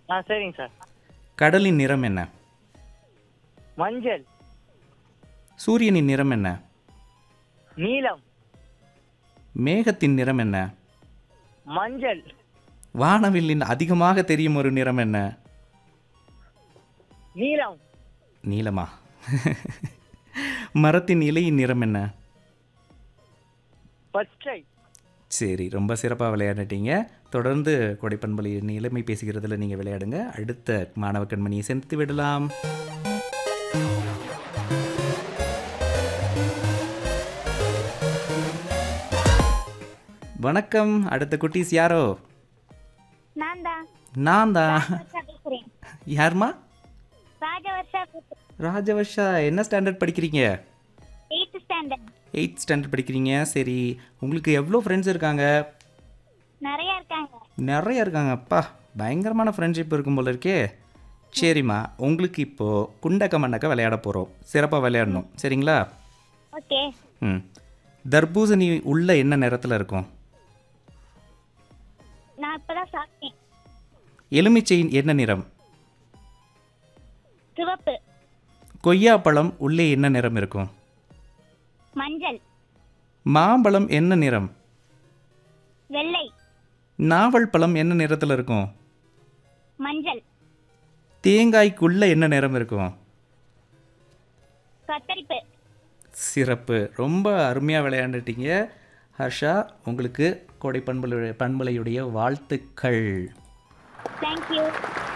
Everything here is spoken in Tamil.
ஆ சரிங்க சார் கடலின் நிறம் என்ன மஞ்சள் சூரியனின் நிறம் என்ன நீலம் மேகத்தின் நிறம் என்ன மஞ்சள் வானவில்லின் அதிகமாக தெரியும் ஒரு நிறம் என்ன நீலம் நீலமா மரத்தின் இலையின் நிறம் என்ன பச்சை சரி ரொம்ப சிறப்பாக விளையாடிட்டீங்க தொடர்ந்து கொடைப்பண்பலி நிலைமை பேசுகிறதுல நீங்கள் விளையாடுங்க அடுத்த மாணவ கண்மணியை செலுத்தி விடலாம் வணக்கம் அடுத்த குட்டீஸ் யாரோ நான் தான் நான் தான் வர்ஷா பேசுறேன் யாருமா ராஜவர்ஷா பேசுறேன் ராஜவர்ஷா என்ன ஸ்டாண்டர்ட் படிக்கிறீங்க எயித்து ஸ்டாண்டர்ட் எயித் ஸ்டாண்டர்ட் படிக்கிறீங்க சரி உங்களுக்கு எவ்வளோ ஃப்ரெண்ட்ஸ் இருக்காங்க நிறைய இருக்காங்க நிறைய இருக்காங்க அப்பா பயங்கரமான ஃப்ரெண்ட்ஷிப் இருக்கும் போல இருக்கே சரிம்மா உங்களுக்கு இப்போது குண்டக்க மண்டக்க விளையாட போகிறோம் சிறப்பாக விளையாடணும் சரிங்களா ஓகே ம் தர்பூசணி உள்ள என்ன நிறத்தில் இருக்கும் நான் இப்பதான் சாப்பிட்டேன் எலுமிச்சையின் என்ன நிறம் சிவப்பு கொய்யாப்பழம் உள்ளே என்ன நிறம் இருக்கும் மஞ்சள் மாம்பழம் என்ன நிறம் வெள்ளை நாவல் பழம் என்ன நிறத்தில் இருக்கும் மஞ்சள் தேங்காய்க்குள்ள என்ன நிறம் இருக்கும் கத்தரிப்பு சிறப்பு ரொம்ப அருமையாக விளையாண்டுட்டீங்க ஹர்ஷா உங்களுக்கு கோடை பண்பலை பண்பலையுடைய வாழ்த்துக்கள் தேங்க்யூ